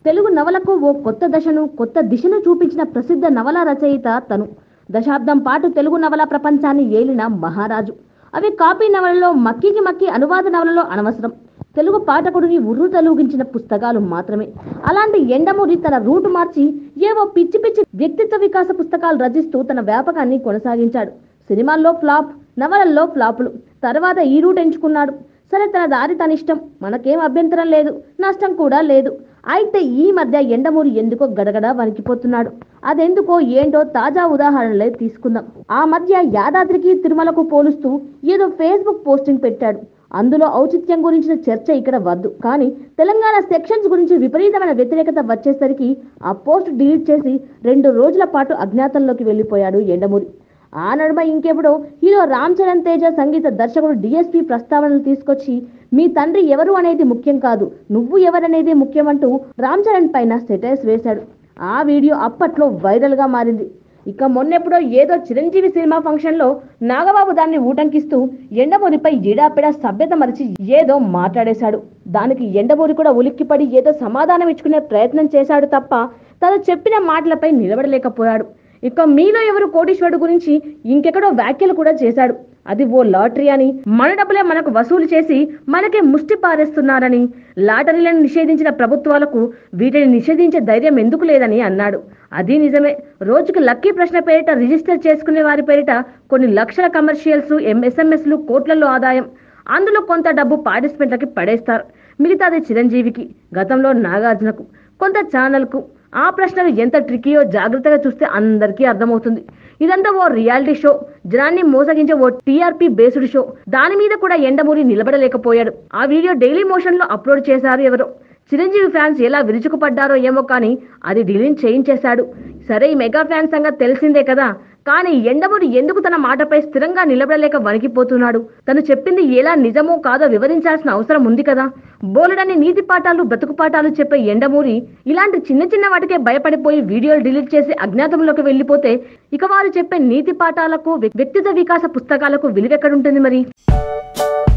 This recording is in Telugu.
తెలుగు నవలకు ఓ కొత్త దశను కొత్త దిశను చూపించిన ప్రసిద్ధ నవల రచయిత తను దశాబ్దం పాటు తెలుగు నవల ప్రపంచాన్ని ఏలిన మహారాజు అవి కాపీ నవలలో మక్కికి మక్కి అనువాద నవలలో అనవసరం తెలుగు పాఠకుడిని ఉర్రు తలూగించిన పుస్తకాలు మాత్రమే అలాంటి ఎండమూరి తన రూటు మార్చి ఏవో పిచ్చి పిచ్చి వ్యక్తిత్వ వికాస పుస్తకాలు రచిస్తూ తన వ్యాపకాన్ని కొనసాగించాడు సినిమాల్లో ఫ్లాప్ నవలల్లో ఫ్లాపులు తర్వాత ఈ రూట్ ఎంచుకున్నాడు సరే తన దారి తన ఇష్టం మనకేం అభ్యంతరం లేదు నష్టం కూడా లేదు అయితే ఈ మధ్య ఎండమూరి ఎందుకో గడగడ వణికిపోతున్నాడు అదెందుకో ఏంటో తాజా ఉదాహరణలే తీసుకుందాం ఆ మధ్య యాదాద్రికి తిరుమలకు పోలుస్తూ ఏదో ఫేస్బుక్ పోస్టింగ్ పెట్టాడు అందులో ఔచిత్యం గురించిన చర్చ ఇక్కడ వద్దు కానీ తెలంగాణ సెక్షన్స్ గురించి విపరీతమైన వ్యతిరేకత వచ్చేసరికి ఆ పోస్ట్ డిలీట్ చేసి రెండు రోజుల పాటు అజ్ఞాతంలోకి వెళ్ళిపోయాడు ఎండమూరి ఆ నడుమ ఇంకెప్పుడో హీరో రామ్ చరణ్ తేజ సంగీత దర్శకుడు డిఎస్పి ప్రస్తావనలు తీసుకొచ్చి మీ తండ్రి ఎవరు అనేది ముఖ్యం కాదు నువ్వు ఎవరనేది ముఖ్యమంటూ రామ్ చరణ్ పైన సెటైర్స్ వేశాడు ఆ వీడియో అప్పట్లో వైరల్ గా మారింది ఇక మొన్నెప్పుడో ఏదో చిరంజీవి సినిమా ఫంక్షన్ లో నాగబాబు దాన్ని ఊటంకిస్తూ ఎండమూరిపై ఈడాపిడా సభ్యత మరిచి ఏదో మాట్లాడేశాడు దానికి ఎండమూరి కూడా ఉలిక్కిపడి ఏదో సమాధానం ఇచ్చుకునే ప్రయత్నం చేశాడు తప్ప తను చెప్పిన మాటలపై నిలబడలేకపోయాడు ఇక మీలో ఎవరు కోటీశ్వరుడు గురించి ఇంకెక్కడో వ్యాఖ్యలు కూడా చేశాడు అది ఓ లాటరీ అని మన డబ్బులే మనకు వసూలు చేసి మనకే ముష్టి పారేస్తున్నారని లాటరీలను నిషేధించిన ప్రభుత్వాలకు వీటిని నిషేధించే ధైర్యం ఎందుకు లేదని అన్నాడు అది నిజమే రోజుకు లక్కీ ప్రశ్న పేరిట రిజిస్టర్ చేసుకునే వారి పేరిట కొన్ని లక్షల కమర్షియల్స్ ఎంఎస్ఎంఎస్లు కోట్లలో ఆదాయం అందులో కొంత డబ్బు పార్టిసిపెంట్లకి పడేస్తారు మిగతాది చిరంజీవికి గతంలో నాగార్జునకు కొంత ఛానల్కు ఆ ప్రశ్నలు ఎంత ట్రికీయో జాగ్రత్తగా చూస్తే అందరికీ అర్థమవుతుంది ఇదంతా ఓ రియాలిటీ షో జనాన్ని మోసగించే ఓ టీఆర్పీ బేస్డ్ షో దాని మీద కూడా ఎండమూరి నిలబడలేకపోయాడు ఆ వీడియో డైలీ మోషన్ లో అప్లోడ్ చేశారు ఎవరో చిరంజీవి ఫ్యాన్స్ ఎలా విరుచుకుపడ్డారో ఏమో కానీ అది డిలీట్ చేయించేశాడు సరే ఈ మెగా ఫ్యాన్స్ సంగతి తెలిసిందే కదా కానీ ఎండమూరి ఎందుకు తన మాటపై స్థిరంగా నిలబడలేక వణికిపోతున్నాడు తను చెప్పింది ఎలా నిజమో కాదో వివరించాల్సిన అవసరం ఉంది కదా బోలెడని నీతి పాఠాలు బ్రతుకు పాఠాలు చెప్పే ఎండమూరి ఇలాంటి చిన్న చిన్న వాటికే భయపడిపోయి వీడియోలు డిలీట్ చేసి అజ్ఞాతంలోకి వెళ్ళిపోతే ఇక వారు చెప్పే నీతి పాఠాలకు వ్యక్తిత్వ వికాస పుస్తకాలకు విలువెక్కడుంటుంది మరి